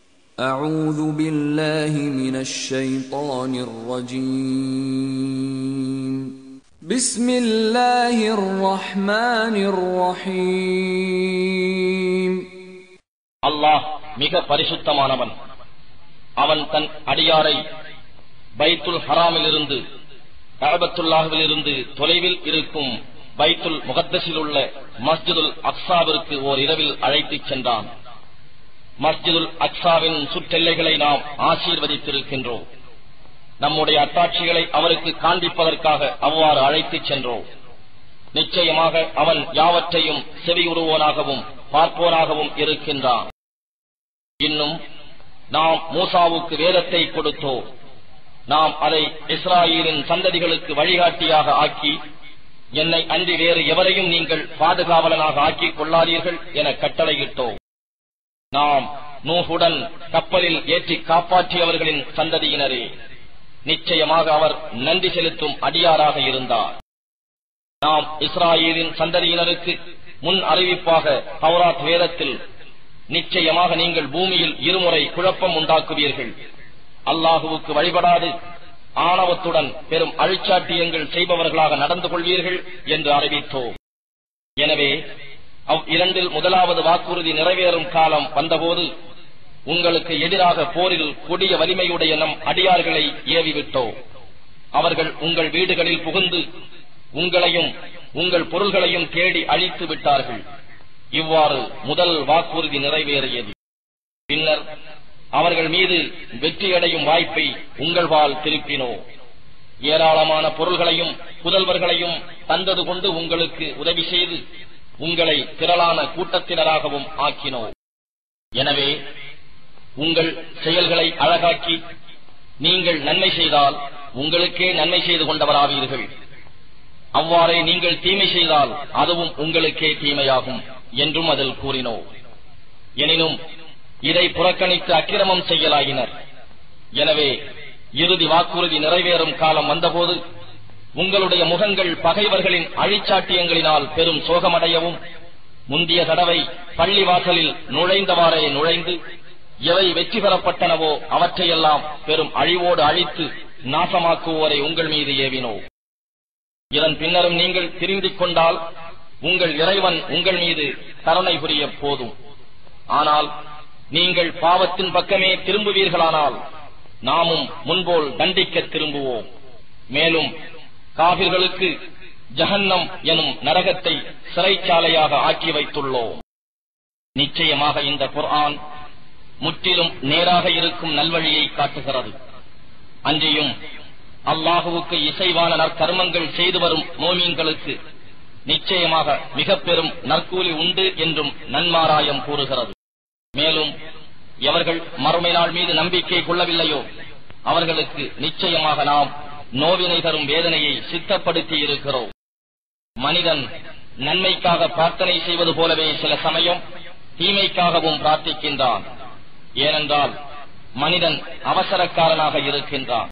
أعوذ بالله من الشيطان الرجيم بسم الله الرحمن الرحيم அல்லாஹ் மிக பரிசுத்தமானவன் அவன் தன் அடியாரை பைத்துல் ஹராமிலிருந்து கஅபத்துல்லாஹ்விலிருந்து தொலைவில் இருக்கும் பைத்துல் முகத்தஸில் உள்ள மஸ்ஜிதுல் அக்ஸாவிற்கு ஓர் இரவில் அழைத்துச் சென்றான் மஸ்ஜிதுல் அக்ஸாவின் சுற்றெல்லைகளை நாம் ஆசீர்வதித்திருக்கின்றோம் நம்முடைய அத்தாட்சிகளை அவருக்கு காண்பிப்பதற்காக அவ்வாறு அழைத்துச் சென்றோம் நிச்சயமாக அவன் யாவற்றையும் செவியுறுவோனாகவும் பார்ப்போனாகவும் இருக்கின்றான் இன்னும் நாம் மூசாவுக்கு வேதத்தை கொடுத்தோம் நாம் அதை இஸ்ராயலின் சந்ததிகளுக்கு வழிகாட்டியாக ஆக்கி என்னை அன்றி வேறு எவரையும் நீங்கள் பாதுகாவலனாக ஆக்கிக் கொள்ளாதீர்கள் என கட்டளையிட்டோம் நாம் நூஹுடன் கப்பலில் ஏற்றி காப்பாற்றியவர்களின் சந்ததியினரே நிச்சயமாக அவர் நன்றி செலுத்தும் அடியாராக இருந்தார் நாம் இஸ்ராயலின் சந்ததியினருக்கு முன் அறிவிப்பாக தௌராத் வேதத்தில் நிச்சயமாக நீங்கள் பூமியில் இருமுறை குழப்பம் உண்டாக்குவீர்கள் அல்லாஹுவுக்கு வழிபடாது ஆணவத்துடன் பெரும் அழிச்சாட்டியங்கள் செய்பவர்களாக நடந்து கொள்வீர்கள் என்று அறிவித்தோம் எனவே அவ் இரண்டில் முதலாவது வாக்குறுதி நிறைவேறும் காலம் வந்தபோது உங்களுக்கு எதிராக போரில் கொடிய வலிமையுடைய நம் அடியார்களை ஏவிவிட்டோம் அவர்கள் உங்கள் வீடுகளில் புகுந்து உங்களையும் உங்கள் பொருள்களையும் தேடி அழித்து விட்டார்கள் இவ்வாறு முதல் வாக்குறுதி நிறைவேறியது பின்னர் அவர்கள் மீது வெற்றியடையும் வாய்ப்பை உங்கள் வாழ் திருப்பினோ ஏராளமான பொருள்களையும் புதல்வர்களையும் தந்தது கொண்டு உங்களுக்கு உதவி செய்து உங்களை திரளான கூட்டத்தினராகவும் ஆக்கினோ எனவே உங்கள் செயல்களை அழகாக்கி நீங்கள் நன்மை செய்தால் உங்களுக்கே நன்மை செய்து கொண்டவராவீர்கள் அவ்வாறே நீங்கள் தீமை செய்தால் அதுவும் உங்களுக்கே தீமையாகும் என்றும் அதில் கூறினோ எனினும் இதை புறக்கணித்து அக்கிரமம் செய்யலாயினர் எனவே இறுதி வாக்குறுதி நிறைவேறும் காலம் வந்தபோது உங்களுடைய முகங்கள் பகைவர்களின் அழிச்சாட்டியங்களினால் பெரும் சோகமடையவும் முந்திய தடவை பள்ளிவாசலில் நுழைந்தவாறே நுழைந்து எவை வெற்றி பெறப்பட்டனவோ அவற்றையெல்லாம் பெரும் அழிவோடு அழித்து நாசமாக்குவோரை உங்கள் மீது ஏவினோ இதன் பின்னரும் நீங்கள் திருந்திக் கொண்டால் உங்கள் இறைவன் உங்கள் மீது கருணை புரிய போதும் ஆனால் நீங்கள் பாவத்தின் பக்கமே திரும்புவீர்களானால் நாமும் முன்போல் தண்டிக்க திரும்புவோம் மேலும் காவிர்களுக்கு ஜஹன்னம் எனும் நரகத்தை சிறைச்சாலையாக ஆக்கி வைத்துள்ளோம் நிச்சயமாக இந்த குர்ஆன் முற்றிலும் நேராக இருக்கும் நல்வழியை காட்டுகிறது அன்றியும் அல்லாஹுவுக்கு இசைவான நற்கர்மங்கள் செய்து வரும் மோமீன்களுக்கு நிச்சயமாக மிக பெரும் நற்கூலி உண்டு என்றும் நன்மாராயம் கூறுகிறது மேலும் எவர்கள் மறுமை நாள் மீது நம்பிக்கை கொள்ளவில்லையோ அவர்களுக்கு நிச்சயமாக நாம் நோவினை தரும் வேதனையை சித்தப்படுத்தி இருக்கிறோம் மனிதன் நன்மைக்காக பிரார்த்தனை செய்வது போலவே சில சமயம் தீமைக்காகவும் பிரார்த்திக்கின்றான் ஏனென்றால் மனிதன் அவசரக்காரனாக இருக்கின்றான்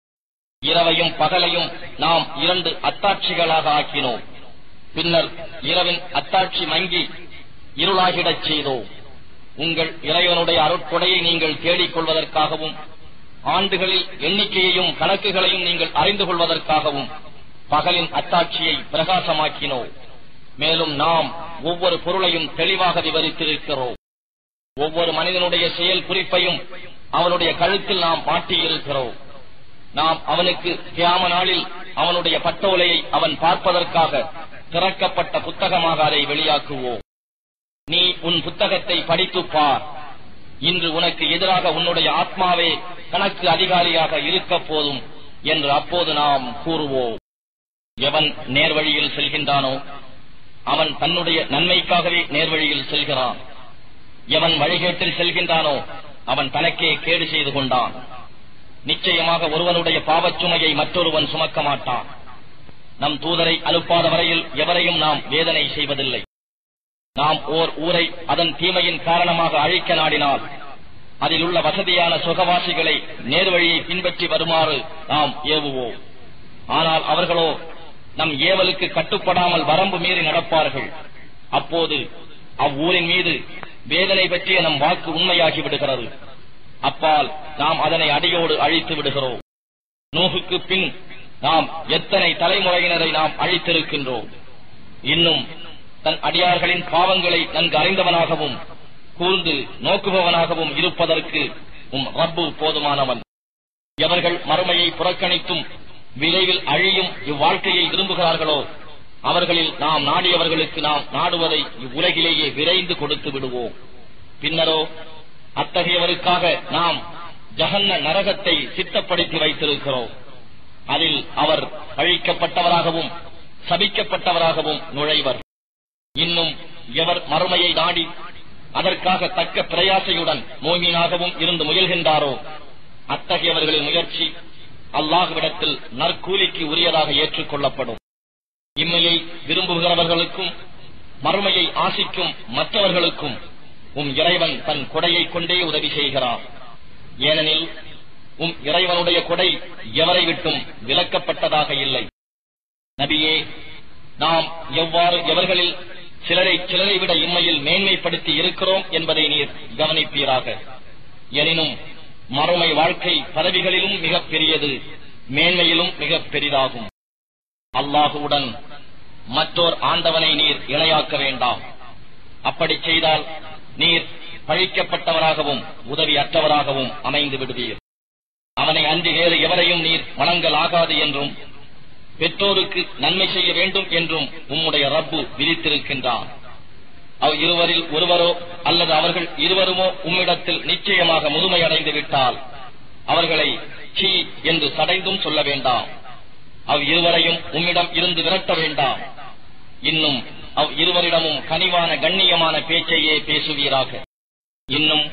இரவையும் பகலையும் நாம் இரண்டு அத்தாட்சிகளாக ஆக்கினோம் பின்னர் இரவின் அத்தாட்சி மங்கி இருளாகிடச் செய்தோம் உங்கள் இறைவனுடைய அருட்கொடையை நீங்கள் தேடிக் கொள்வதற்காகவும் ஆண்டுகளில் எண்ணிக்கையையும் கணக்குகளையும் நீங்கள் அறிந்து கொள்வதற்காகவும் பகலின் அத்தாட்சியை பிரகாசமாக்கினோம் மேலும் நாம் ஒவ்வொரு பொருளையும் தெளிவாக விவரித்திருக்கிறோம் ஒவ்வொரு மனிதனுடைய செயல் குறிப்பையும் அவனுடைய கழுத்தில் நாம் மாட்டியிருக்கிறோம் நாம் அவனுக்கு தியாம நாளில் அவனுடைய பட்டோலையை அவன் பார்ப்பதற்காக திறக்கப்பட்ட புத்தகமாக அதை வெளியாக்குவோம் நீ உன் புத்தகத்தை படித்துப் பார் இன்று உனக்கு எதிராக உன்னுடைய ஆத்மாவே கணக்கு அதிகாரியாக இருக்க போதும் என்று அப்போது நாம் கூறுவோம் எவன் நேர்வழியில் செல்கின்றானோ அவன் தன்னுடைய நன்மைக்காகவே நேர்வழியில் செல்கிறான் எவன் வழிகேட்டில் செல்கின்றானோ அவன் தனக்கே கேடு செய்து கொண்டான் நிச்சயமாக ஒருவனுடைய பாவச்சுமையை மற்றொருவன் சுமக்க மாட்டான் நம் தூதரை அனுப்பாத வரையில் எவரையும் நாம் வேதனை செய்வதில்லை நாம் ஓர் ஊரை அதன் தீமையின் காரணமாக அழிக்க நாடினால் அதில் உள்ள வசதியான சுகவாசிகளை நேர்வழியை பின்பற்றி வருமாறு நாம் ஏவுவோம் ஆனால் அவர்களோ நம் ஏவலுக்கு கட்டுப்படாமல் வரம்பு மீறி நடப்பார்கள் அப்போது அவ்வூரின் மீது வேதனை பற்றிய நம் வாக்கு உண்மையாகி விடுகிறது அப்பால் நாம் அதனை அடியோடு அழித்து விடுகிறோம் நூகுக்கு பின் நாம் எத்தனை தலைமுறையினரை நாம் அழித்திருக்கின்றோம் இன்னும் தன் அடியார்களின் பாவங்களை நன்கு அறிந்தவனாகவும் கூர்ந்து நோக்குபவனாகவும் இருப்பதற்கு உம் ரப்பு போதுமானவன் எவர்கள் மறுமையை புறக்கணித்தும் விரைவில் அழியும் இவ்வாழ்க்கையை விரும்புகிறார்களோ அவர்களில் நாம் நாடியவர்களுக்கு நாம் நாடுவதை இவ்வுலகிலேயே விரைந்து கொடுத்து விடுவோம் பின்னரோ அத்தகையவருக்காக நாம் ஜகன்ன நரகத்தை சித்தப்படுத்தி வைத்திருக்கிறோம் அதில் அவர் அழிக்கப்பட்டவராகவும் சபிக்கப்பட்டவராகவும் நுழைவர் இன்னும் எவர் மறுமையை நாடி அதற்காக தக்க பிரயாசையுடன் மோமீனாகவும் இருந்து முயல்கின்றாரோ அத்தகையவர்களின் முயற்சி அல்லாஹுவிடத்தில் நற்கூலிக்கு உரியதாக ஏற்றுக்கொள்ளப்படும் இம்மையை விரும்புகிறவர்களுக்கும் மறுமையை ஆசிக்கும் மற்றவர்களுக்கும் உம் இறைவன் தன் கொடையை கொண்டே உதவி செய்கிறார் ஏனெனில் உம் இறைவனுடைய கொடை எவரை விட்டும் விலக்கப்பட்டதாக இல்லை நபியே நாம் எவ்வாறு எவர்களில் சிலரை சிலரை விட இம்மையில் மேன்மைப்படுத்தி இருக்கிறோம் என்பதை நீர் கவனிப்பீராக எனினும் மறுமை வாழ்க்கை பதவிகளிலும் மிகப் பெரியது மேன்மையிலும் மிகப் பெரிதாகும் அல்லாஹுவுடன் மற்றோர் ஆண்டவனை நீர் இணையாக்க வேண்டாம் அப்படி செய்தால் நீர் பழிக்கப்பட்டவராகவும் உதவி அற்றவராகவும் அமைந்து விடுவீர் அவனை அன்றி வேறு எவரையும் நீர் வணங்கலாகாது என்றும் பெற்றோருக்கு நன்மை செய்ய வேண்டும் என்றும் உம்முடைய ரப்பு விதித்திருக்கின்றான் அவ் இருவரில் ஒருவரோ அல்லது அவர்கள் இருவருமோ உம்மிடத்தில் நிச்சயமாக முதுமை அடைந்து விட்டால் அவர்களை சீ என்று சடைந்தும் சொல்ல வேண்டாம் அவ் இருவரையும் உம்மிடம் இருந்து விரட்ட வேண்டாம் இன்னும் அவ் இருவரிடமும் கனிவான கண்ணியமான பேச்சையே பேசுவீராக இன்னும்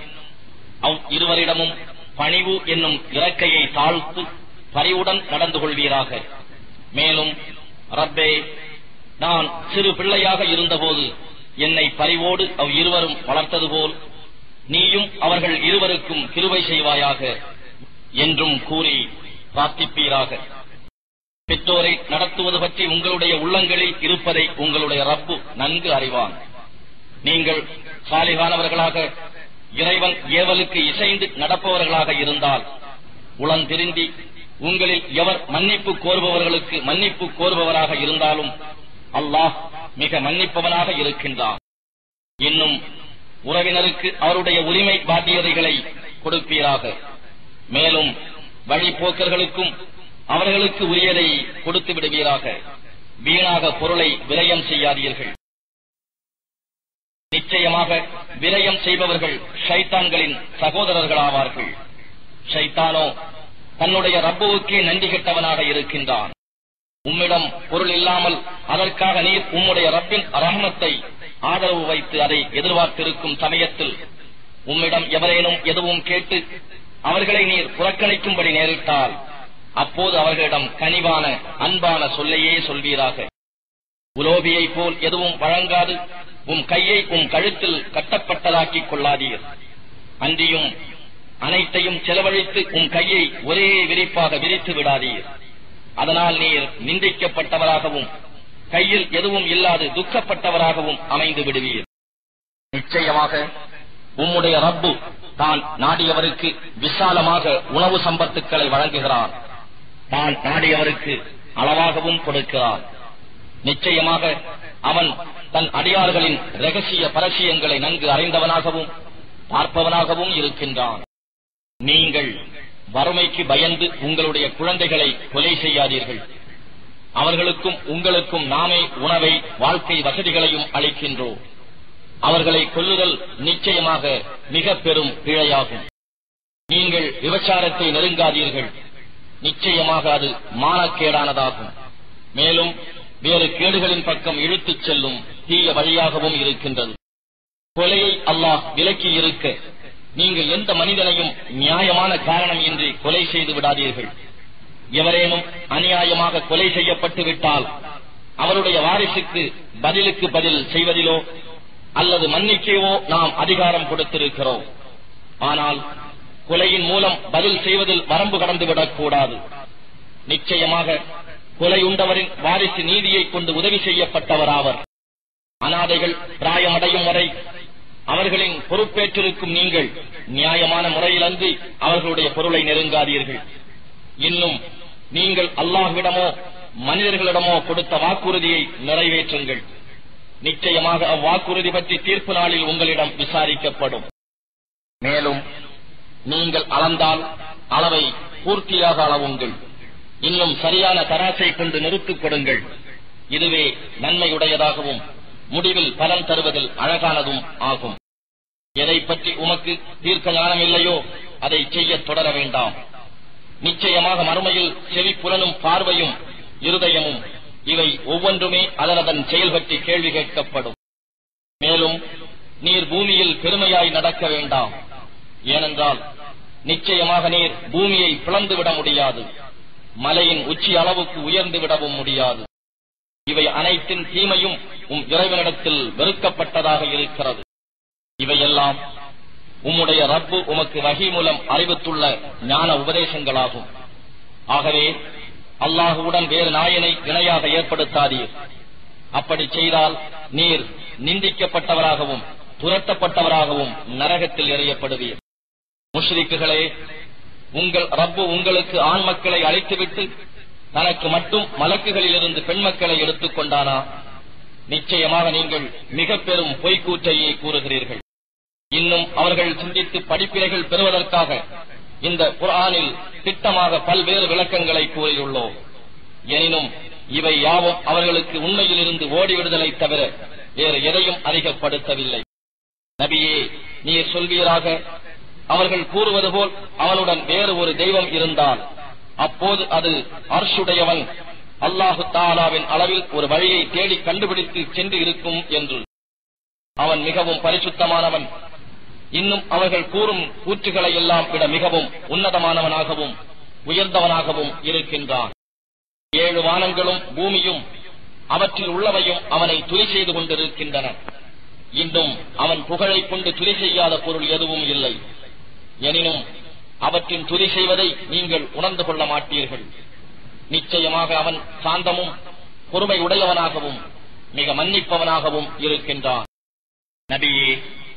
அவ் இருவரிடமும் பணிவு என்னும் இறக்கையை தாழ்த்து பரிவுடன் நடந்து கொள்வீராக மேலும் ரப்பே நான் சிறு பிள்ளையாக இருந்தபோது என்னை பரிவோடு அவ் இருவரும் வளர்த்தது போல் நீயும் அவர்கள் இருவருக்கும் கிருபை செய்வாயாக என்றும் கூறி பிரார்த்திப்பீராக பெற்றோரை நடத்துவது பற்றி உங்களுடைய உள்ளங்களில் இருப்பதை உங்களுடைய ரப்பு நன்கு அறிவான் நீங்கள் சாலிகானவர்களாக இறைவன் ஏவலுக்கு இசைந்து நடப்பவர்களாக இருந்தால் உளன் திருந்தி உங்களில் எவர் மன்னிப்பு கோருபவர்களுக்கு மன்னிப்பு கோருபவராக இருந்தாலும் அல்லாஹ் மிக மன்னிப்பவனாக இருக்கின்றான் இன்னும் உறவினருக்கு அவருடைய உரிமை பாத்தியதைகளை கொடுப்பீராக மேலும் வழிபோக்கர்களுக்கும் அவர்களுக்கு உரியதை கொடுத்து விடுவீராக வீணாக பொருளை விரயம் செய்யாதீர்கள் நிச்சயமாக விரயம் செய்பவர்கள் ஷைத்தான்களின் சகோதரர்களாவார்கள் ஷைத்தானோ தன்னுடைய ரப்புவுக்கே நன்றி கெட்டவனாக இருக்கின்றான் உம்மிடம் பொருள் இல்லாமல் அதற்காக நீர் உம்முடைய ரப்பின் ரஹமத்தை ஆதரவு வைத்து அதை எதிர்பார்த்திருக்கும் சமயத்தில் உம்மிடம் எவரேனும் எதுவும் கேட்டு அவர்களை நீர் புறக்கணிக்கும்படி நேரிட்டால் அப்போது அவர்களிடம் கனிவான அன்பான சொல்லையே சொல்வீராக உலோபியைப் போல் எதுவும் வழங்காது உம் கையை உம் கழுத்தில் கட்டப்பட்டதாக்கிக் கொள்ளாதீர் அன்றியும் அனைத்தையும் செலவழித்து உம் கையை ஒரே விரிப்பாக விரித்து விடாதீர் அதனால் நீர் நிந்திக்கப்பட்டவராகவும் கையில் எதுவும் இல்லாது துக்கப்பட்டவராகவும் அமைந்து விடுவீர் நிச்சயமாக உம்முடைய ரப்பு தான் நாடியவருக்கு விசாலமாக உணவு சம்பத்துக்களை வழங்குகிறான் தான் நாடியவருக்கு அளவாகவும் கொடுக்கிறான் நிச்சயமாக அவன் தன் அடியார்களின் ரகசிய பரசியங்களை நன்கு அறிந்தவனாகவும் பார்ப்பவனாகவும் இருக்கின்றான் நீங்கள் வறுமைக்கு பயந்து உங்களுடைய குழந்தைகளை கொலை செய்யாதீர்கள் அவர்களுக்கும் உங்களுக்கும் நாமே உணவை வாழ்க்கை வசதிகளையும் அளிக்கின்றோம் அவர்களை கொல்லுதல் நிச்சயமாக மிக பெரும் பிழையாகும் நீங்கள் விபச்சாரத்தை நெருங்காதீர்கள் நிச்சயமாக அது மானக்கேடானதாகும் மேலும் வேறு கேடுகளின் பக்கம் இழுத்துச் செல்லும் தீய வழியாகவும் இருக்கின்றது கொலையை அல்லாஹ் விலக்கி இருக்க நீங்கள் எந்த மனிதனையும் நியாயமான காரணம் இன்றி கொலை செய்து விடாதீர்கள் எவரேனும் அநியாயமாக கொலை செய்யப்பட்டு விட்டால் அவருடைய வாரிசுக்கு பதிலுக்கு பதில் செய்வதிலோ அல்லது மன்னிக்கவோ நாம் அதிகாரம் கொடுத்திருக்கிறோம் ஆனால் கொலையின் மூலம் பதில் செய்வதில் வரம்பு கடந்துவிடக் கூடாது நிச்சயமாக கொலை உண்டவரின் வாரிசு நீதியை கொண்டு உதவி செய்யப்பட்டவராவர் அனாதைகள் பிராயமடையும் வரை அவர்களின் பொறுப்பேற்றிருக்கும் நீங்கள் நியாயமான முறையிலன்றி அவர்களுடைய பொருளை நெருங்காதீர்கள் இன்னும் நீங்கள் அல்லாஹ்விடமோ மனிதர்களிடமோ கொடுத்த வாக்குறுதியை நிறைவேற்றுங்கள் நிச்சயமாக அவ்வாக்குறுதி பற்றி தீர்ப்பு நாளில் உங்களிடம் விசாரிக்கப்படும் மேலும் நீங்கள் அளந்தால் அளவை பூர்த்தியாக அளவுங்கள் இன்னும் சரியான தராசை கொண்டு நிறுத்திக் கொடுங்கள் இதுவே நன்மையுடையதாகவும் முடிவில் பலன் தருவதில் அழகானதும் ஆகும் எதை பற்றி உமக்கு தீர்க்க ஞானம் இல்லையோ அதை செய்ய தொடர வேண்டாம் நிச்சயமாக மறுமையில் செவி புலனும் பார்வையும் இருதயமும் இவை ஒவ்வொன்றுமே அதனதன் செயல் பற்றி கேள்வி கேட்கப்படும் மேலும் நீர் பூமியில் பெருமையாய் நடக்க வேண்டாம் ஏனென்றால் நிச்சயமாக நீர் பூமியை பிளந்துவிட முடியாது மலையின் உச்சி அளவுக்கு உயர்ந்து விடவும் முடியாது இவை அனைத்தின் தீமையும் உம் இறைவனிடத்தில் வெறுக்கப்பட்டதாக இருக்கிறது இவையெல்லாம் உம்முடைய ரப்பு உமக்கு வகி மூலம் அறிவித்துள்ள ஞான உபதேசங்களாகும் ஆகவே அல்லாஹுவுடன் வேறு நாயனை இணையாக ஏற்படுத்தாதீர் அப்படி செய்தால் நீர் நிந்திக்கப்பட்டவராகவும் துரத்தப்பட்டவராகவும் நரகத்தில் எறியப்படுவீர் முஷ்ரிக்குகளே உங்கள் ரப்பு உங்களுக்கு ஆண் மக்களை அழைத்துவிட்டு தனக்கு மட்டும் மலக்குகளிலிருந்து பெண் மக்களை எடுத்துக் கொண்டானா நிச்சயமாக நீங்கள் மிக பெரும் பொய்க்கூற்றையே கூறுகிறீர்கள் இன்னும் அவர்கள் சிந்தித்து படிப்பினைகள் பெறுவதற்காக இந்த குர்ஆனில் திட்டமாக பல்வேறு விளக்கங்களை கூறியுள்ளோம் எனினும் இவை யாவும் அவர்களுக்கு உண்மையிலிருந்து ஓடிவிடுதலை தவிர வேறு எதையும் அதிகப்படுத்தவில்லை நபியே நீர் சொல்வீராக அவர்கள் கூறுவது போல் அவனுடன் வேறு ஒரு தெய்வம் இருந்தால் அப்போது அது அர்ஷுடையவன் அல்லாஹு தாலாவின் அளவில் ஒரு வழியை தேடி கண்டுபிடித்து சென்று இருக்கும் என்று அவன் மிகவும் பரிசுத்தமானவன் இன்னும் அவர்கள் கூறும் கூற்றுகளை எல்லாம் விட மிகவும் உன்னதமானவனாகவும் உயர்ந்தவனாகவும் இருக்கின்றான் ஏழு வானங்களும் பூமியும் அவற்றில் உள்ளவையும் அவனை துணை செய்து கொண்டிருக்கின்றன இன்னும் அவன் புகழைக் கொண்டு துணை செய்யாத பொருள் எதுவும் இல்லை எனினும் அவற்றின் துதி செய்வதை நீங்கள் உணர்ந்து கொள்ள மாட்டீர்கள் நிச்சயமாக அவன் சாந்தமும் பொறுமை உடையவனாகவும் மிக மன்னிப்பவனாகவும் இருக்கின்றான் நபியே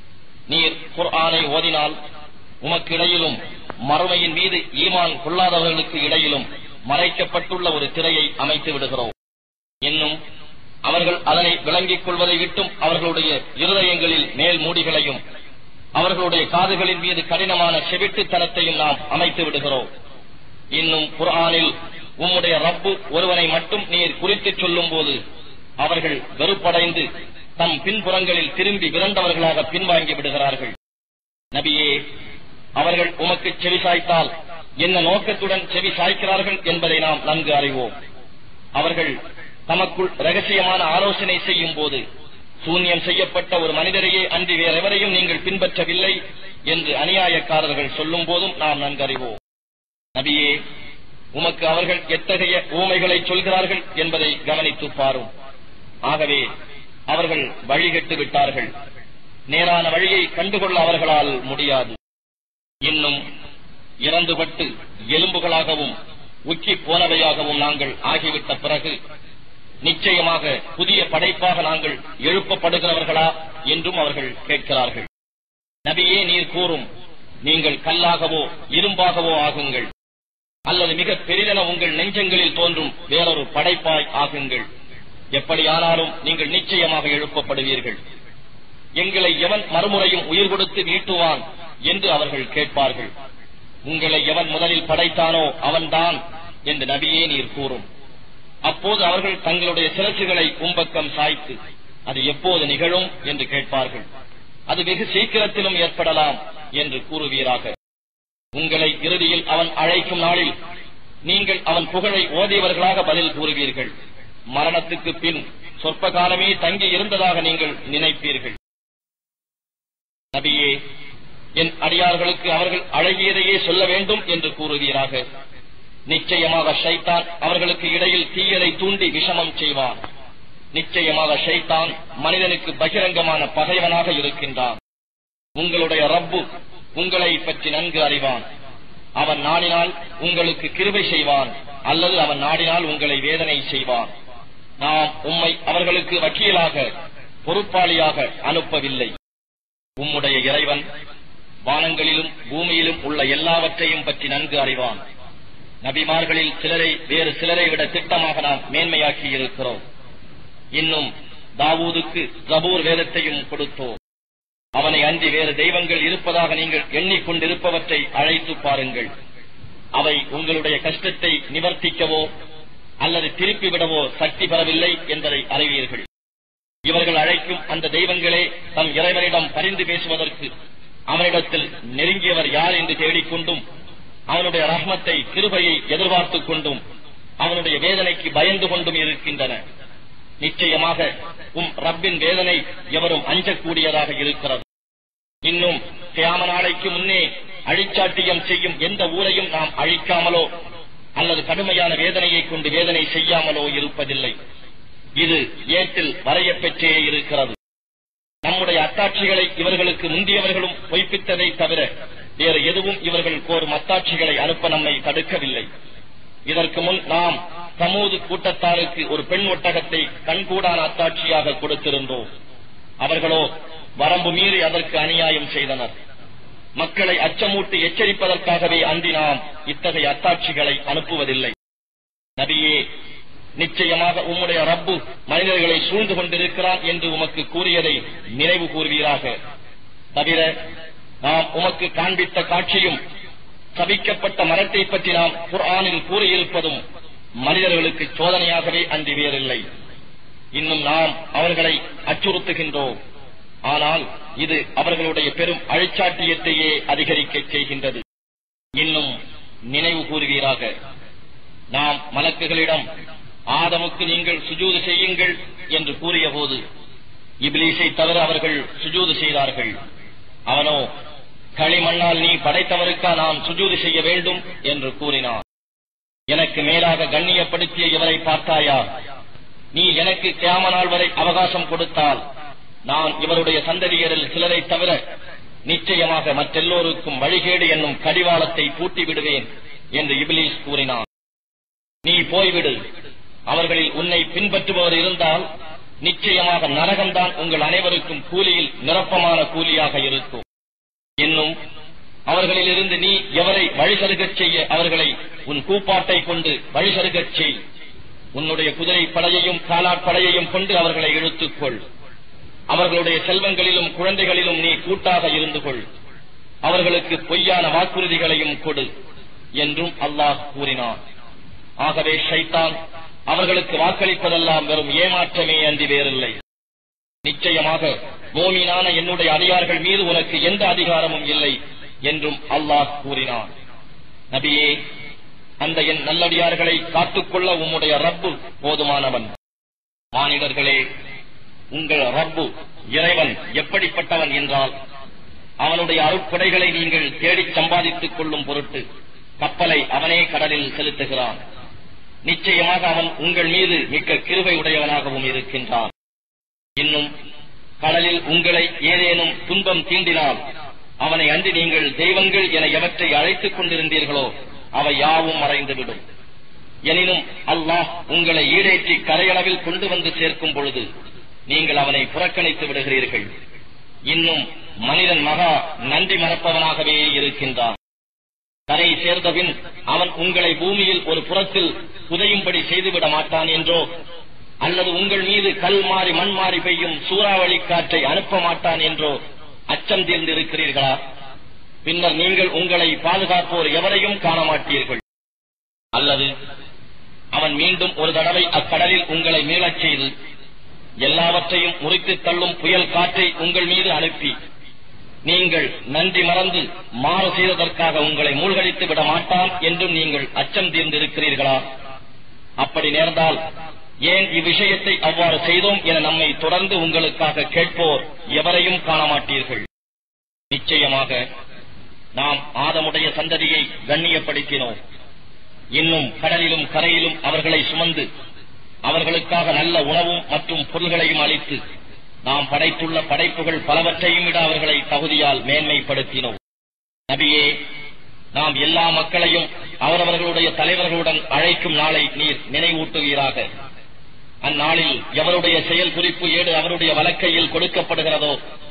நீர் குர்ஆனை ஓதினால் உமக்கு இடையிலும் மறுமையின் மீது ஈமான் கொள்ளாதவர்களுக்கு இடையிலும் மறைக்கப்பட்டுள்ள ஒரு திரையை அமைத்து விடுகிறோம் இன்னும் அவர்கள் அதனை விளங்கிக் கொள்வதை விட்டும் அவர்களுடைய இருதயங்களில் மேல் மூடிகளையும் அவர்களுடைய காதுகளின் மீது கடினமான செவிட்டுத்தனத்தையும் நாம் அமைத்து விடுகிறோம் இன்னும் குர்ஆனில் உம்முடைய ரப்பு ஒருவனை மட்டும் நீர் குறித்துச் சொல்லும் போது அவர்கள் வெறுப்படைந்து தம் பின்புறங்களில் திரும்பி விரண்டவர்களாக பின்வாங்கி விடுகிறார்கள் நபியே அவர்கள் உமக்கு செவி சாய்த்தால் என்ன நோக்கத்துடன் செவி சாய்க்கிறார்கள் என்பதை நாம் நன்கு அறிவோம் அவர்கள் தமக்குள் ரகசியமான ஆலோசனை செய்யும் போது சூன்யம் செய்யப்பட்ட ஒரு மனிதரையே அன்றி வேறெவரையும் நீங்கள் பின்பற்றவில்லை என்று அநியாயக்காரர்கள் சொல்லும் போதும் நாம் நன்கறிவோம் நபியே உமக்கு அவர்கள் எத்தகைய ஊமைகளை சொல்கிறார்கள் என்பதை கவனித்து பாரும் ஆகவே அவர்கள் வழிகெட்டு விட்டார்கள் நேரான வழியை கண்டுகொள்ள அவர்களால் முடியாது இன்னும் இறந்துபட்டு எலும்புகளாகவும் உக்கி போனவையாகவும் நாங்கள் ஆகிவிட்ட பிறகு நிச்சயமாக புதிய படைப்பாக நாங்கள் எழுப்பப்படுகிறவர்களா என்றும் அவர்கள் கேட்கிறார்கள் நபியே நீர் கூறும் நீங்கள் கல்லாகவோ இரும்பாகவோ ஆகுங்கள் அல்லது மிக பெரிதென உங்கள் நெஞ்சங்களில் தோன்றும் வேறொரு படைப்பாய் ஆகுங்கள் எப்படியானாலும் நீங்கள் நிச்சயமாக எழுப்பப்படுவீர்கள் எங்களை எவன் மறுமுறையும் உயிர் கொடுத்து நீட்டுவான் என்று அவர்கள் கேட்பார்கள் உங்களை எவன் முதலில் படைத்தானோ அவன்தான் என்று நபியே நீர் கூறும் அப்போது அவர்கள் தங்களுடைய சிறசுகளை உம்பக்கம் சாய்த்து அது எப்போது நிகழும் என்று கேட்பார்கள் அது வெகு சீக்கிரத்திலும் ஏற்படலாம் என்று கூறுவீராக உங்களை இறுதியில் அவன் அழைக்கும் நாளில் நீங்கள் அவன் புகழை ஓதியவர்களாக பதில் கூறுவீர்கள் மரணத்துக்கு பின் சொற்ப காலமே தங்கி இருந்ததாக நீங்கள் நினைப்பீர்கள் நபியே என் அடியார்களுக்கு அவர்கள் அழகியதையே சொல்ல வேண்டும் என்று கூறுவீராக நிச்சயமாக ஷைத்தான் அவர்களுக்கு இடையில் தீயதை தூண்டி விஷமம் செய்வான் நிச்சயமாக ஷைத்தான் மனிதனுக்கு பகிரங்கமான பகைவனாக இருக்கின்றான் உங்களுடைய ரப்பு உங்களை பற்றி நன்கு அறிவான் அவன் நாடினால் உங்களுக்கு கிருபை செய்வான் அல்லது அவன் நாடினால் உங்களை வேதனை செய்வான் நாம் உம்மை அவர்களுக்கு வக்கீலாக பொறுப்பாளியாக அனுப்பவில்லை உம்முடைய இறைவன் வானங்களிலும் பூமியிலும் உள்ள எல்லாவற்றையும் பற்றி நன்கு அறிவான் நபிமார்களில் சிலரை வேறு சிலரை விட திட்டமாக நாம் மேன்மையாக்கி இருக்கிறோம் இன்னும் தாவூதுக்கு ஜபூர் வேதத்தையும் கொடுத்தோம் அவனை அன்றி வேறு தெய்வங்கள் இருப்பதாக நீங்கள் எண்ணிக்கொண்டிருப்பவற்றை அழைத்து பாருங்கள் அவை உங்களுடைய கஷ்டத்தை நிவர்த்திக்கவோ அல்லது திருப்பி விடவோ சக்தி பெறவில்லை என்பதை அறிவீர்கள் இவர்கள் அழைக்கும் அந்த தெய்வங்களே தம் இறைவனிடம் பரிந்து பேசுவதற்கு அவனிடத்தில் நெருங்கியவர் யார் என்று தேடிக்கொண்டும் அவனுடைய ரஹ்மத்தை கிருபையை எதிர்பார்த்துக் கொண்டும் அவனுடைய வேதனைக்கு பயந்து கொண்டும் இருக்கின்றன நிச்சயமாக உம் ரப்பின் வேதனை எவரும் அஞ்சக்கூடியதாக இருக்கிறது இன்னும் கியாம நாளைக்கு முன்னே அழிச்சாட்டியம் செய்யும் எந்த ஊரையும் நாம் அழிக்காமலோ அல்லது கடுமையான வேதனையை கொண்டு வேதனை செய்யாமலோ இருப்பதில்லை இது ஏட்டில் வரையப்பெற்றே இருக்கிறது நம்முடைய அத்தாட்சிகளை இவர்களுக்கு முந்தியவர்களும் பொய்ப்பித்ததை தவிர வேறு எதுவும் இவர்கள் கோரும் அத்தாட்சிகளை அனுப்ப நம்மை தடுக்கவில்லை இதற்கு முன் நாம் சமூது கூட்டத்தாருக்கு ஒரு பெண் ஒட்டகத்தை கண்கூடான அத்தாட்சியாக கொடுத்திருந்தோம் அவர்களோ வரம்பு மீறி அதற்கு அநியாயம் செய்தனர் மக்களை அச்சமூட்டி எச்சரிப்பதற்காகவே அன்றி நாம் இத்தகைய அத்தாட்சிகளை அனுப்புவதில்லை நபியே நிச்சயமாக உம்முடைய ரப்பு மனிதர்களை சூழ்ந்து கொண்டிருக்கிறான் என்று உமக்கு கூறியதை நினைவு கூறுவீராக தவிர நாம் உமக்கு காண்பித்த காட்சியும் சபிக்கப்பட்ட மரத்தை பற்றி நாம் குர்ஆனில் கூறியிருப்பதும் மனிதர்களுக்கு சோதனையாகவே அன்றி வேறில்லை இன்னும் நாம் அவர்களை அச்சுறுத்துகின்றோம் ஆனால் இது அவர்களுடைய பெரும் அழிச்சாட்டியத்தையே அதிகரிக்கச் செய்கின்றது இன்னும் நினைவு கூறுவீராக நாம் மலக்குகளிடம் ஆதமுக்கு நீங்கள் சுஜூது செய்யுங்கள் என்று கூறிய போது இபிலீஸை தவிர அவர்கள் சுஜூது செய்தார்கள் அவனோ களிமண்ணால் நீ படைத்தவருக்கா நான் சுஜூது செய்ய வேண்டும் என்று கூறினான் எனக்கு மேலாக கண்ணியப்படுத்திய இவரை பார்த்தாயா நீ எனக்கு கியாம நாள் வரை அவகாசம் கொடுத்தால் நான் இவருடைய சந்ததியரில் சிலரை தவிர நிச்சயமாக மற்றெல்லோருக்கும் வழிகேடு என்னும் கடிவாளத்தை பூட்டி விடுவேன் என்று இபிலீஸ் கூறினான் நீ போய்விடு அவர்களில் உன்னை பின்பற்றுபவர் இருந்தால் நிச்சயமாக நரகம்தான் உங்கள் அனைவருக்கும் கூலியில் நிரப்பமான கூலியாக இருக்கும் இன்னும் அவர்களிலிருந்து நீ எவரை வழிசருகச் செய்ய அவர்களை உன் கூப்பாட்டை கொண்டு வழிசருகச் செய் உன்னுடைய குதிரை படையையும் காலாட்படையையும் கொண்டு அவர்களை இழுத்துக்கொள் அவர்களுடைய செல்வங்களிலும் குழந்தைகளிலும் நீ கூட்டாக இருந்து கொள் அவர்களுக்கு பொய்யான வாக்குறுதிகளையும் கொடு என்றும் அல்லாஹ் கூறினான் ஆகவே ஷைத்தான் அவர்களுக்கு வாக்களிப்பதெல்லாம் வெறும் ஏமாற்றமே அன்றி வேறில்லை நிச்சயமாக மோமீனான என்னுடைய அடியார்கள் மீது உனக்கு எந்த அதிகாரமும் இல்லை என்றும் அல்லாஹ் கூறினான் நபியே அந்த என் நல்லடியார்களை காத்துக்கொள்ள உம்முடைய ரப்பு போதுமானவன் மானிடர்களே உங்கள் ரப்பு இறைவன் எப்படிப்பட்டவன் என்றால் அவனுடைய அருட்கொடைகளை நீங்கள் தேடிச் சம்பாதித்துக் கொள்ளும் பொருட்டு கப்பலை அவனே கடலில் செலுத்துகிறான் நிச்சயமாக அவன் உங்கள் மீது மிக்க கிருபை உடையவனாகவும் இருக்கின்றான் இன்னும் கடலில் உங்களை ஏதேனும் துன்பம் தீண்டினால் அவனை அன்றி நீங்கள் தெய்வங்கள் என எவற்றை அழைத்துக் கொண்டிருந்தீர்களோ அவை யாவும் மறைந்துவிடும் எனினும் அல்லாஹ் உங்களை ஈடேற்றி கரையளவில் கொண்டு வந்து சேர்க்கும் பொழுது நீங்கள் அவனை புறக்கணித்து விடுகிறீர்கள் இன்னும் மனிதன் மகா நன்றி மறப்பவனாகவே இருக்கின்றான் கரை சேர்ந்தபின் அவன் உங்களை பூமியில் ஒரு புறத்தில் புதையும்படி செய்துவிட மாட்டான் என்றோ அல்லது உங்கள் மீது கல் மாறி மண் மாறி பெய்யும் சூறாவளி காற்றை அனுப்ப மாட்டான் என்றோ அச்சம் தீர்ந்திருக்கிறீர்களா பின்னர் நீங்கள் உங்களை பாதுகாப்போர் எவரையும் காண மாட்டீர்கள் அல்லது அவன் மீண்டும் ஒரு தடவை அக்கடலில் உங்களை மீளச் செய்து எல்லாவற்றையும் முறித்துத் தள்ளும் புயல் காற்றை உங்கள் மீது அனுப்பி நீங்கள் நன்றி மறந்து மாறு செய்ததற்காக உங்களை மூழ்கடித்து விட மாட்டான் என்றும் நீங்கள் அச்சம் தீர்ந்திருக்கிறீர்களா அப்படி நேர்ந்தால் ஏன் இவ்விஷயத்தை அவ்வாறு செய்தோம் என நம்மை தொடர்ந்து உங்களுக்காக கேட்போர் எவரையும் காண மாட்டீர்கள் நிச்சயமாக நாம் ஆதமுடைய சந்ததியை கண்ணியப்படுத்தினோம் இன்னும் கடலிலும் கரையிலும் அவர்களை சுமந்து அவர்களுக்காக நல்ல உணவும் மற்றும் பொருள்களையும் அளித்து நாம் படைத்துள்ள படைப்புகள் பலவற்றையும் விட அவர்களை தகுதியால் மேன்மைப்படுத்தினோம் நபியே நாம் எல்லா மக்களையும் அவரவர்களுடைய தலைவர்களுடன் அழைக்கும் நாளை நீர் நினைவூட்டுவீராக அந்நாளில் எவருடைய செயல் குறிப்பு ஏடு அவருடைய வழக்கையில் கொடுக்கப்படுகிறதோ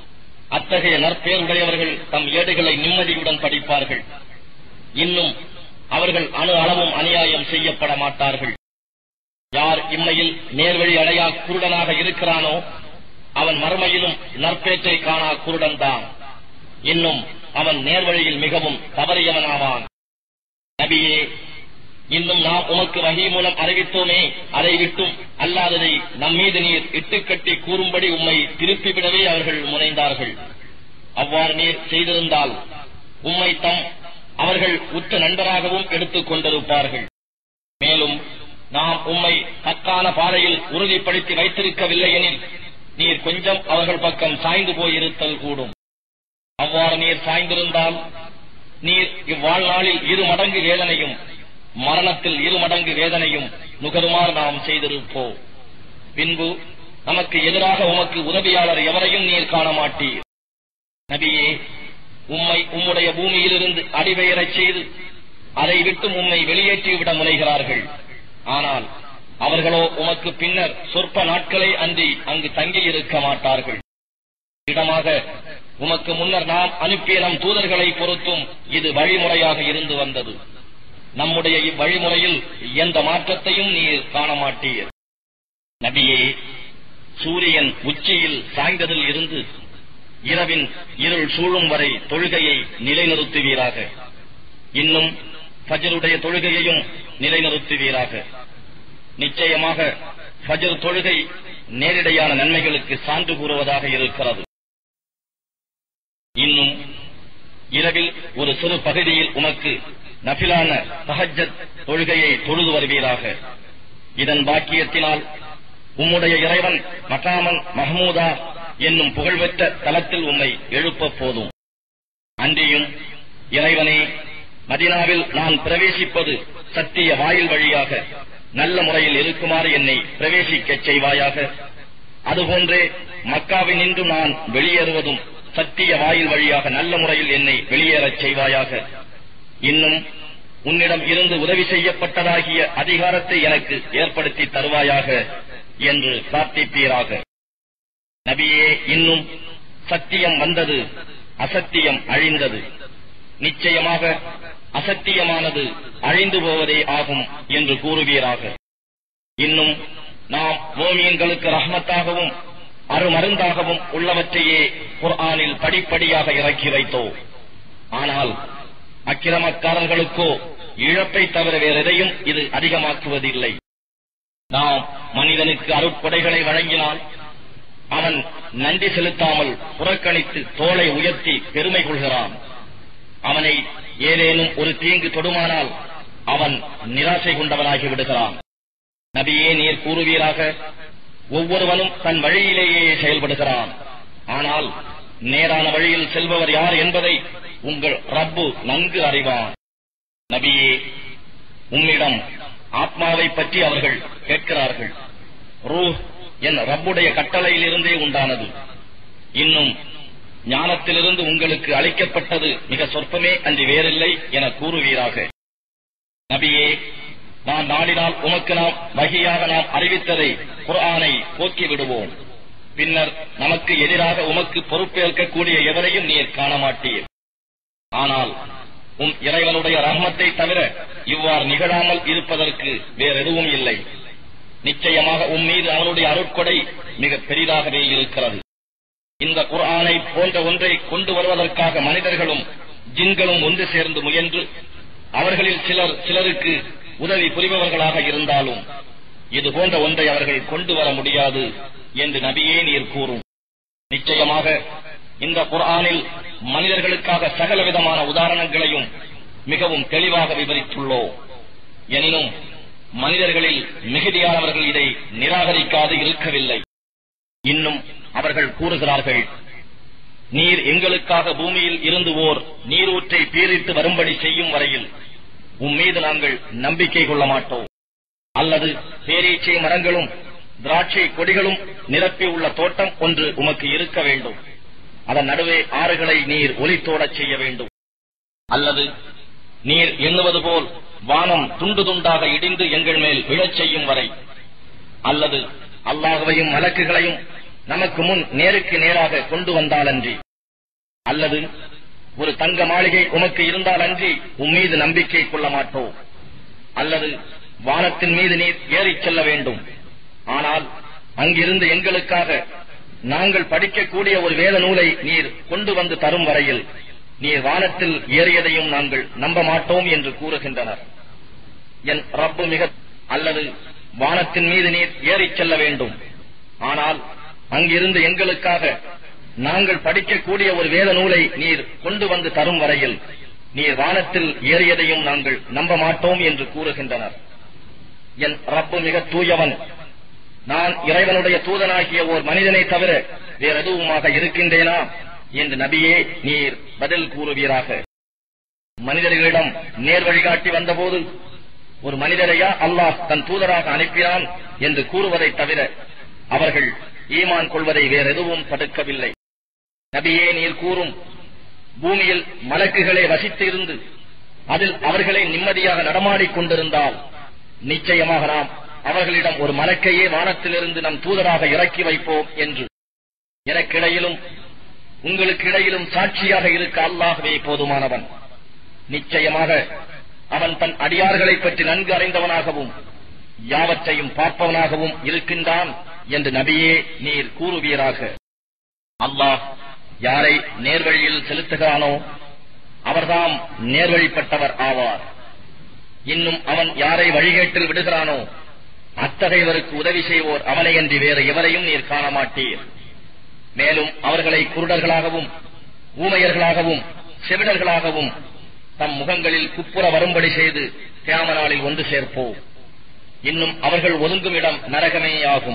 அத்தகைய நற்பேருடையவர்கள் தம் ஏடுகளை நிம்மதியுடன் படிப்பார்கள் இன்னும் அவர்கள் அணு அளவும் அநியாயம் செய்யப்பட மாட்டார்கள் யார் இம்மையில் நேர்வழி அடையா குருடனாக இருக்கிறானோ அவன் மறுமையிலும் நற்பேற்றை காணா குருடன்தான் இன்னும் அவன் நேர்வழியில் மிகவும் தவறியவனாவான் நபியே இன்னும் நாம் உமக்கு வகை மூலம் அறிவித்தோமே அதை விட்டும் அல்லாததை நம் மீது நீர் இட்டுக்கட்டி கூறும்படி உம்மை திருப்பிவிடவே அவர்கள் முனைந்தார்கள் அவ்வாறு நீர் செய்திருந்தால் உம்மை தம் அவர்கள் உற்ற நண்பராகவும் எடுத்துக் கொண்டிருப்பார்கள் மேலும் நாம் உம்மை தக்கான பாதையில் உறுதிப்படுத்தி வைத்திருக்கவில்லை எனில் நீர் கொஞ்சம் அவர்கள் பக்கம் சாய்ந்து போயிருத்தல் கூடும் அவ்வாறு நீர் சாய்ந்திருந்தால் நீர் இவ்வாழ்நாளில் இரு மடங்கு வேதனையும் மரணத்தில் இரு மடங்கு வேதனையும் நுகருமாறு நாம் செய்திருப்போம் பின்பு நமக்கு எதிராக உமக்கு உதவியாளர் எவரையும் நீர் காண மாட்டீர் நபியே உம்மை உம்முடைய பூமியிலிருந்து அடிபெயரச் செய்து அதை விட்டு உம்மை வெளியேற்றிவிட முனைகிறார்கள் ஆனால் அவர்களோ உமக்கு பின்னர் சொற்ப நாட்களே அன்றி அங்கு தங்கியிருக்க மாட்டார்கள் இடமாக உமக்கு முன்னர் நாம் அனுப்பிய நம் தூதர்களை பொறுத்தும் இது வழிமுறையாக இருந்து வந்தது நம்முடைய இவ்வழிமுறையில் எந்த மாற்றத்தையும் நீர் காண மாட்டீர் நபியே சூரியன் உச்சியில் சாய்ந்ததில் இருந்து இரவின் இருள் சூழும் வரை தொழுகையை நிலைநிறுத்துவீராக இன்னும் ஃபஜருடைய தொழுகையையும் நிலைநிறுத்துவீராக நிச்சயமாக ஃபஜர் தொழுகை நேரிடையான நன்மைகளுக்கு சான்று கூறுவதாக இருக்கிறது இன்னும் இரவில் ஒரு சிறு பகுதியில் உமக்கு நபிலான தஹஜத் தொழுகையை தொழுது வருவீராக இதன் பாக்கியத்தினால் உம்முடைய இறைவன் மகாமன் மஹமூதா என்னும் புகழ்பெற்ற தலத்தில் உம்மை எழுப்ப போதும் அன்றியும் இறைவனே மதினாவில் நான் பிரவேசிப்பது சத்திய வாயில் வழியாக நல்ல முறையில் இருக்குமாறு என்னை பிரவேசிக்கச் செய்வாயாக அதுபோன்றே மக்காவினின்று நான் வெளியேறுவதும் சத்திய வாயில் வழியாக நல்ல முறையில் என்னை வெளியேறச் செய்வாயாக இன்னும் உன்னிடம் இருந்து உதவி செய்யப்பட்டதாகிய அதிகாரத்தை எனக்கு ஏற்படுத்தி தருவாயாக என்று பிரார்த்திப்பீராக நபியே இன்னும் சத்தியம் வந்தது அசத்தியம் அழிந்தது நிச்சயமாக அசத்தியமானது அழிந்து போவதே ஆகும் என்று கூறுவீராக இன்னும் நாம் மோமியன்களுக்கு ரஹ்மத்தாகவும் அருமருந்தாகவும் உள்ளவற்றையே குர்ஆனில் படிப்படியாக இறக்கி வைத்தோம் ஆனால் அக்கிரமக்காரர்களுக்கோ இழப்பை தவிர வேறெதையும் இது அதிகமாக்குவதில்லை நாம் மனிதனுக்கு அருட்கொடைகளை வழங்கினால் அவன் நன்றி செலுத்தாமல் புறக்கணித்து தோளை உயர்த்தி பெருமை கொள்கிறான் அவனை ஏதேனும் ஒரு தீங்கு தொடுமானால் அவன் நிராசை கொண்டவனாகி விடுகிறான் நபியே நீர் கூறுவீராக ஒவ்வொருவனும் தன் வழியிலேயே செயல்படுகிறான் ஆனால் நேரான வழியில் செல்பவர் யார் என்பதை உங்கள் ரப்பு நன்கு அறிவான் நபியே உம்மிடம் ஆத்மாவை பற்றி அவர்கள் கேட்கிறார்கள் ரூஹ் என் ரப்புடைய கட்டளையிலிருந்தே உண்டானது இன்னும் ஞானத்திலிருந்து உங்களுக்கு அளிக்கப்பட்டது மிக சொற்பமே அன்றி வேறில்லை என கூறுவீராக நபியே நான் நாடினால் உமக்கு நாம் வகையாக நாம் அறிவித்ததை குர்ஆனை போக்கி விடுவோம் பின்னர் நமக்கு எதிராக உமக்கு பொறுப்பேற்கக்கூடிய எவரையும் நீர் காண மாட்டீர் ஆனால் உம் இறைவனுடைய ரஹ்மத்தை தவிர இவ்வாறு நிகழாமல் இருப்பதற்கு வேறெதுவும் இல்லை நிச்சயமாக உம் மீது அவனுடைய அருட்கொடை மிக பெரிதாகவே இருக்கிறது இந்த குர்ஆனை போன்ற ஒன்றை கொண்டு வருவதற்காக மனிதர்களும் ஜின்களும் ஒன்று சேர்ந்து முயன்று அவர்களில் சிலர் சிலருக்கு உதவி புரிபவர்களாக இருந்தாலும் இது போன்ற ஒன்றை அவர்கள் கொண்டு வர முடியாது என்று நபியே நீர் கூறும் நிச்சயமாக இந்த குர்ஆனில் மனிதர்களுக்காக சகல விதமான உதாரணங்களையும் மிகவும் தெளிவாக விவரித்துள்ளோம் எனினும் மனிதர்களில் மிகுதியானவர்கள் இதை நிராகரிக்காது இருக்கவில்லை இன்னும் அவர்கள் கூறுகிறார்கள் நீர் எங்களுக்காக பூமியில் இருந்து ஓர் நீரூற்றை பீரிட்டு வரும்படி செய்யும் வரையில் உம் மீது நாங்கள் நம்பிக்கை கொள்ள மாட்டோம் அல்லது பேரீச்சை மரங்களும் திராட்சை கொடிகளும் நிரப்பி உள்ள தோட்டம் ஒன்று உமக்கு இருக்க வேண்டும் அதன் நடுவே ஆறுகளை நீர் ஒலித்தோடச் செய்ய வேண்டும் அல்லது நீர் எண்ணுவது போல் வானம் துண்டு துண்டாக இடிந்து எங்கள் மேல் விழச் செய்யும் வரை அல்லது அல்லாஹுவையும் மலக்குகளையும் நமக்கு முன் நேருக்கு நேராக கொண்டு வந்தாலன்றி அல்லது ஒரு தங்க மாளிகை உமக்கு இருந்தால் அன்றி உம்மீது நம்பிக்கை கொள்ள மாட்டோம் அல்லது வானத்தின் மீது நீர் ஏறிச் செல்ல வேண்டும் ஆனால் அங்கிருந்து எங்களுக்காக நாங்கள் படிக்கக்கூடிய ஒரு வேத நூலை நீர் கொண்டு வந்து தரும் வரையில் நீர் வானத்தில் ஏறியதையும் நாங்கள் நம்ப மாட்டோம் என்று கூறுகின்றனர் என் ரப்பு மிக அல்லது வானத்தின் மீது நீர் ஏறிச் செல்ல வேண்டும் ஆனால் அங்கிருந்து எங்களுக்காக நாங்கள் படிக்கக்கூடிய ஒரு வேத நூலை நீர் கொண்டு வந்து தரும் வரையில் நீர் வானத்தில் ஏறியதையும் நாங்கள் நம்ப மாட்டோம் என்று கூறுகின்றனர் என் ரப்பு மிக தூயவன் நான் இறைவனுடைய தூதனாகிய ஓர் மனிதனை தவிர வேறெதுவுமாக இருக்கின்றேனா என்று நபியே நீர் பதில் கூறுவீராக மனிதர்களிடம் நேர் வழிகாட்டி வந்தபோது ஒரு மனிதரையா அல்லாஹ் தன் தூதராக அனுப்பினான் என்று கூறுவதைத் தவிர அவர்கள் ஈமான் கொள்வதை வேறெதுவும் தடுக்கவில்லை நபியே நீர் கூறும் பூமியில் மலக்குகளே வசித்து இருந்து அதில் அவர்களே நிம்மதியாக நடமாடிக் கொண்டிருந்தால் நிச்சயமாக நாம் அவர்களிடம் ஒரு மலக்கையே வானத்திலிருந்து நம் தூதராக இறக்கி வைப்போம் என்று எனக்கிடையிலும் உங்களுக்கு இடையிலும் சாட்சியாக இருக்க அல்லாகவே போதுமானவன் நிச்சயமாக அவன் தன் அடியார்களை பற்றி நன்கு அறிந்தவனாகவும் யாவற்றையும் பார்ப்பவனாகவும் இருக்கின்றான் என்று நபியே நீர் கூறுவீராக அல்லாஹ் யாரை நேர்வழியில் செலுத்துகிறானோ அவர்தாம் நேர்வழிப்பட்டவர் ஆவார் இன்னும் அவன் யாரை வழிகேட்டில் விடுகிறானோ அத்தகையவருக்கு உதவி செய்வோர் அவனையன்றி வேறு எவரையும் நீர் காண மாட்டீர் மேலும் அவர்களை குருடர்களாகவும் ஊமையர்களாகவும் செவிடர்களாகவும் தம் முகங்களில் குப்புற வரும்படி செய்து தியாம நாளில் ஒன்று சேர்ப்போம் இன்னும் அவர்கள் ஒதுங்கும் இடம் நரகமேயாகும்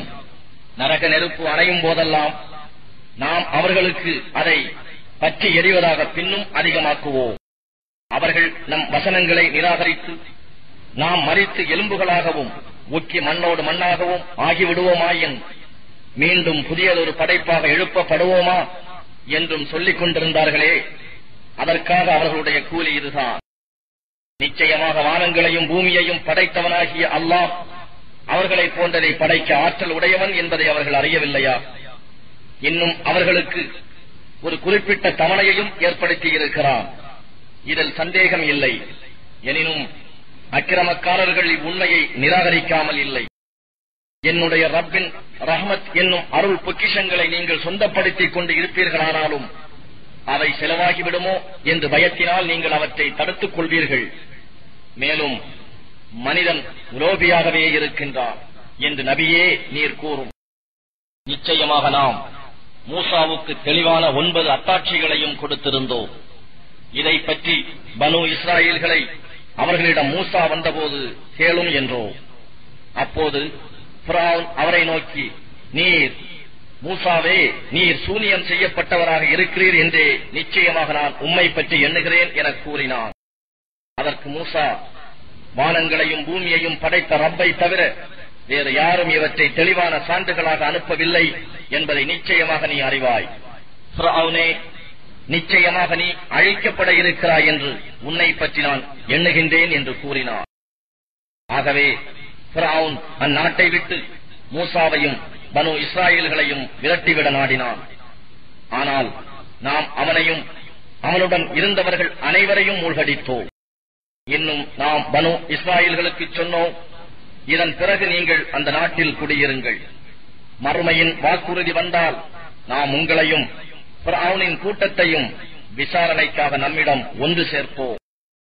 நரக நெருப்பு அணையும் போதெல்லாம் நாம் அவர்களுக்கு அதை பற்றி எறிவதாக பின்னும் அதிகமாக்குவோம் அவர்கள் நம் வசனங்களை நிராகரித்து நாம் மறித்து எலும்புகளாகவும் உக்கி மண்ணோடு மண்ணாகவும் ஆகிவிடுவோமாயின் மீண்டும் புதியதொரு படைப்பாக எழுப்பப்படுவோமா என்றும் சொல்லிக் கொண்டிருந்தார்களே அதற்காக அவர்களுடைய கூலி இதுதான் நிச்சயமாக வானங்களையும் பூமியையும் படைத்தவனாகிய அல்லாஹ் அவர்களைப் போன்றதை படைக்க ஆற்றல் உடையவன் என்பதை அவர்கள் அறியவில்லையா இன்னும் அவர்களுக்கு ஒரு குறிப்பிட்ட தவணையையும் ஏற்படுத்தி இருக்கிறான் இதில் சந்தேகம் இல்லை எனினும் அக்கிரமக்காரர்கள் இவ்வுண்மையை நிராகரிக்காமல் இல்லை என்னுடைய ரப்பின் ரஹ்மத் என்னும் அருள் பொக்கிஷங்களை நீங்கள் சொந்தப்படுத்திக் கொண்டு இருப்பீர்களானாலும் அவை செலவாகிவிடுமோ என்று பயத்தினால் நீங்கள் அவற்றை தடுத்துக் கொள்வீர்கள் மேலும் மனிதன் உலோபியாகவே இருக்கின்றான் என்று நபியே நீர் கூறும் நிச்சயமாக நாம் மூசாவுக்கு தெளிவான ஒன்பது அத்தாட்சிகளையும் கொடுத்திருந்தோம் இதை பற்றி பனு இஸ்ராயல்களை அவர்களிடம் மூசா வந்தபோது கேளும் என்றோ அப்போது ஃபிரௌன் அவரை நோக்கி நீர் மூசாவே நீர் சூனியம் செய்யப்பட்டவராக இருக்கிறீர் என்றே நிச்சயமாக நான் உம்மை பற்றி எண்ணுகிறேன் என கூறினான் அதற்கு மூசா வானங்களையும் பூமியையும் படைத்த ரப்பை தவிர வேறு யாரும் இவற்றை தெளிவான சான்றுகளாக அனுப்பவில்லை என்பதை நிச்சயமாக நீ அறிவாய் ஃபிரௌனே நிச்சயமாக நீ அழிக்கப்பட இருக்கிறாய் என்று உன்னை பற்றி நான் எண்ணுகின்றேன் என்று கூறினார் ஆகவே ஃபிரௌன் அந்நாட்டை விட்டு மூசாவையும் பனு இஸ்ராயல்களையும் விரட்டிவிட நாடினான் ஆனால் நாம் அவனையும் அவனுடன் இருந்தவர்கள் அனைவரையும் மூழ்கடித்தோம் இன்னும் நாம் பனு இஸ்ராயல்களுக்கு சொன்னோம் இதன் பிறகு நீங்கள் அந்த நாட்டில் குடியிருங்கள் மறுமையின் வாக்குறுதி வந்தால் நாம் உங்களையும் பிரவுனின் கூட்டத்தையும் விசாரணைக்காக நம்மிடம் ஒன்று சேர்ப்போம்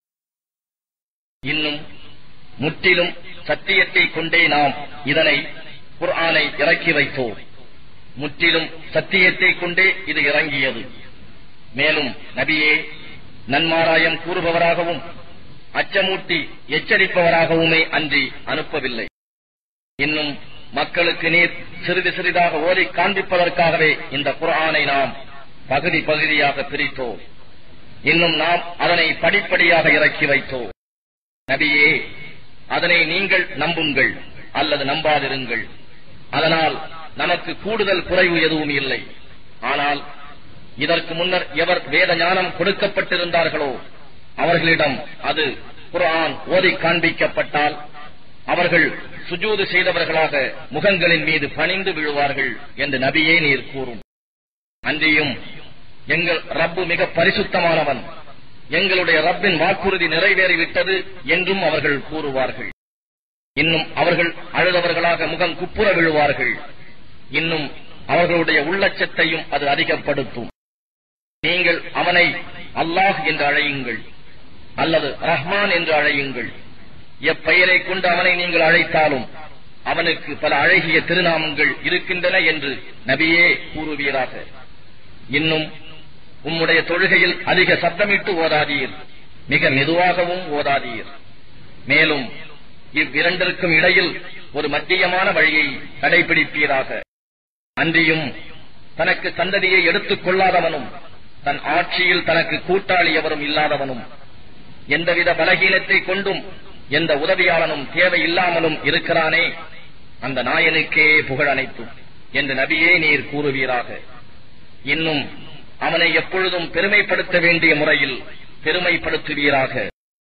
இன்னும் முற்றிலும் சத்தியத்தை கொண்டே நாம் இதனை குர்ஆனை இறக்கி வைத்தோம் முற்றிலும் சத்தியத்தை கொண்டே இது இறங்கியது மேலும் நபியே நன்மாராயம் கூறுபவராகவும் அச்சமூட்டி எச்சரிப்பவராகவுமே அன்றி அனுப்பவில்லை இன்னும் மக்களுக்கு நீர் சிறிது சிறிதாக ஓதி காண்பிப்பதற்காகவே இந்த குர்ஆனை நாம் பகுதி பகுதியாக பிரித்தோம் இன்னும் நாம் அதனை படிப்படியாக இறக்கி வைத்தோம் நபியே அதனை நீங்கள் நம்புங்கள் அல்லது நம்பாதிருங்கள் அதனால் நமக்கு கூடுதல் குறைவு எதுவும் இல்லை ஆனால் இதற்கு முன்னர் எவர் வேத ஞானம் கொடுக்கப்பட்டிருந்தார்களோ அவர்களிடம் அது குர்ஆன் ஓதி காண்பிக்கப்பட்டால் அவர்கள் சுஜூது செய்தவர்களாக முகங்களின் மீது பணிந்து விழுவார்கள் என்று நபியே நீர் கூறும் அன்றியும் எங்கள் ரப்பு மிக பரிசுத்தமானவன் எங்களுடைய ரப்பின் வாக்குறுதி நிறைவேறிவிட்டது என்றும் அவர்கள் கூறுவார்கள் இன்னும் அவர்கள் அழுதவர்களாக முகம் குப்புற விழுவார்கள் இன்னும் அவர்களுடைய உள்ளச்சத்தையும் அது அதிகப்படுத்தும் நீங்கள் அவனை அல்லாஹ் என்று அழையுங்கள் அல்லது ரஹ்மான் என்று அழையுங்கள் எப்பெயரை கொண்டு அவனை நீங்கள் அழைத்தாலும் அவனுக்கு பல அழகிய திருநாமங்கள் இருக்கின்றன என்று நபியே கூறுவீராக இன்னும் உம்முடைய தொழுகையில் அதிக சத்தமிட்டு ஓதாதீர் மிக மெதுவாகவும் ஓதாதீர் மேலும் இவ்விரண்டிற்கும் இடையில் ஒரு மத்தியமான வழியை கடைபிடிப்பீராக அன்றியும் தனக்கு சந்ததியை எடுத்துக் கொள்ளாதவனும் தன் ஆட்சியில் தனக்கு கூட்டாளி எவரும் இல்லாதவனும் எந்தவித பலகீனத்தை கொண்டும் எந்த உதவியாளனும் தேவையில்லாமலும் இருக்கிறானே அந்த நாயனுக்கே புகழ் அனைத்தும் என்று நபியே நீர் கூறுவீராக இன்னும் அவனை எப்பொழுதும் பெருமைப்படுத்த வேண்டிய முறையில் பெருமைப்படுத்துவீராக